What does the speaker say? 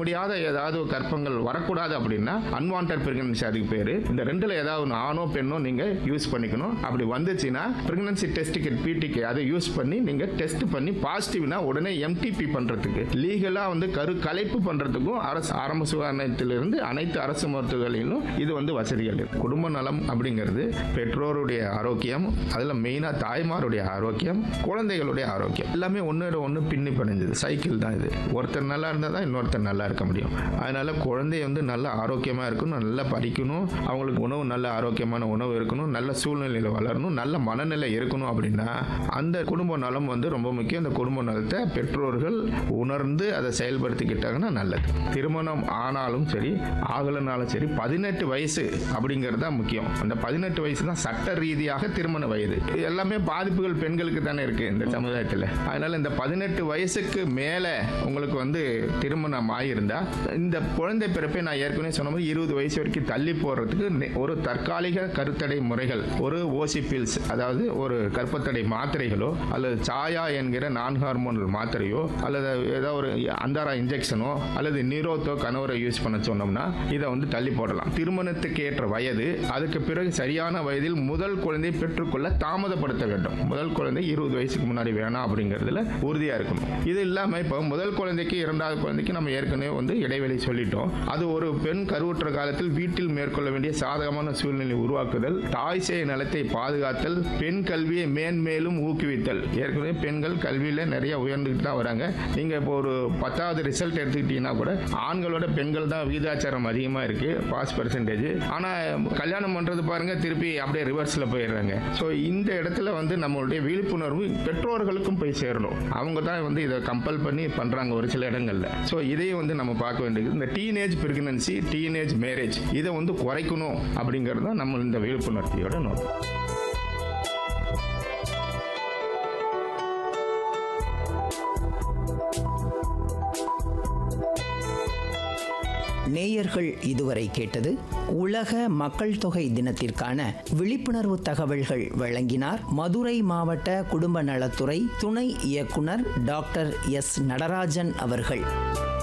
முடியாத ஏதாவது ஒரு கற்பங்கள் வரக்கூடாது அப்படின்னா அன்வான்ட் பிரெக்னன்சி அதுக்கு பேர் இந்த ரெண்டுல ஏதாவது ஒன்று ஆணோ பெண்ணோ நீங்க யூஸ் பண்ணிக்கணும் அப்படி வந்துச்சுன்னா பிரெக்னன்சி டெஸ்ட் கிட் பிடிக்கு அதை யூஸ் பண்ணி நீங்க டெஸ்ட் பண்ணி பாசிட்டிவ்னா உடனே எம்டிபி பண்றதுக்கு லீகலா வந்து கரு கலைப்பு பண்றதுக்கும் அரசு ஆரம்ப சுகாதாரத்திலிருந்து அனைத்து அரசு மருத்துவர்களிலும் இது வந்து வசதிகள் இருக்கு குடும்ப நலம் அப்படிங்கிறது பெற்றோருடைய ஆரோக்கியம் அதில் மெயினாக தாய்மாருடைய ஆரோக்கியம் குழந்தைகளுடைய ஆரோக்கியம் எல்லாமே ஒன்றோட ஒன்று பின்னி பிணைஞ்சது சைக்கிள் தான் இது ஒருத்தர் நல்லா இருந்தால் தான் இன்னொருத்தர் நல்லா இருக்க முடியும் அதனால குழந்தை வந்து நல்ல ஆரோக்கியமாக இருக்கணும் நல்லா படிக்கணும் அவங்களுக்கு உணவு நல்ல ஆரோக்கியமான உணவு இருக்கணும் நல்ல சூழ்நிலையில் வளரணும் நல்ல மனநிலை இருக்கணும் அப்படின்னா அந்த குடும்ப நலம் வந்து ரொம்ப முக்கியம் அந்த குடும்ப நலத்தை பெற்றோர்கள் உணர்ந்து அதை செயல்படுத்திக்கிட்டாங்கன்னா நல்லது திருமணம் ஆனாலும் சரி ஆகலைனாலும் சரி பதினெட்டு வயசு அப்படிங்கிறது தான் முக்கியம் அந்த பதினெட்டு வயசு தான் சட்ட ரீதியாக திருமண வயது இது எல்லாமே பாதிப்புகள் பெண்களுக்கு தானே இருக்கு இந்த சமுதாயத்தில் அதனால இந்த பதினெட்டு வயசுக்கு மேலே உங்களுக்கு வந்து திருமணம் ஆகியிருந்தா இந்த குழந்தை பிறப்பை நான் ஏற்கனவே சொன்ன மாதிரி இருபது வயசு வரைக்கும் தள்ளி போடுறதுக்கு நெ- ஒரு தற்காலிக கருத்தடை முறைகள் ஒரு ஓசி பில்ஸ் அதாவது ஒரு கர்ப்பத்தடை மாத்திரைகளோ அல்லது சாயா என்கிற நான் ஹார்மோனல் மாத்திரையோ அல்லது ஏதோ ஒரு அந்தாரா இன்ஜெக்ஷனோ அல்லது நீரோத்தோ கணவரை யூஸ் பண்ண சொன்னோம்னா இதை வந்து தள்ளி போடலாம் திருமணத்துக்கு ஏற்ற வயது அதுக்கு பிறகு சரியான வயதில் முதல் குழந்தை பெற்றுக்கொள்ள தாமதப்படுத்த வேண்டும் முதல் குழந்தை இருபது வயசுக்கு முன்னாடி வேணாம் அப்படிங்கிறதுல உறுதியாக இருக்கணும் இது இல்லாமல் இப்போ முதல் குழந்தைக்கு இரண்டாவது குழந்தைக்கு நம்ம ஏற்கனவே வந்து இடைவெளி சொல்லிட்டோம் அது ஒரு பெண் கருவுற்ற காலத்தில் வீட்டில் மேற்கொள்ள வேண்டிய சாதகமான சூழ்நிலை உருவாக்குதல் தாய் சேய் நலத்தை பாதுகாத்தல் பெண் கல்வியை மேன்மேலும் ஊக்குவித்தல் ஏற்கனவே பெண்கள் கல்வியில் நிறைய உயர்ந்துக்கிட்டு தான் வராங்க நீங்கள் இப்போ ஒரு பத்தாவது ரிசல்ட் எடுத்துக்கிட்டீங்கன்னா கூட ஆண்களோட பெண்கள் தான் விகிதாச்சாரம் அதிகமாக இருக்குது பாஸ் பர்சன்டேஜ் ஆனால் கல்யாணம் பண்ணுறது பாருங்க திருப்பி அப்படியே ரிவர்ஸில் போயிடுறாங்க ஸோ இந்த இடத்துல வந்து நம்மளுடைய விழிப்புணர்வு பெற்றோர்களுக்கும் போய் சேரணும் அவங்க தான் வந்து இதை கம்பல் பண்ணி பண்ணுறாங்க ஒரு சில இடங்கள்ல ஸோ இதையும் வந்து நம்ம பார்க்க வேண்டியது இந்த டீனேஜ் பிரெக்னன்சி டீனேஜ் மேரேஜ் இதை வந்து குறைக்கணும் அப்படிங்கிறது தான் நம்ம இந்த விழிப்புணர்ச்சியோட நோக்கம் நேயர்கள் இதுவரை கேட்டது உலக மக்கள் தொகை தினத்திற்கான விழிப்புணர்வு தகவல்கள் வழங்கினார் மதுரை மாவட்ட குடும்ப நலத்துறை துணை இயக்குனர் டாக்டர் எஸ் நடராஜன் அவர்கள்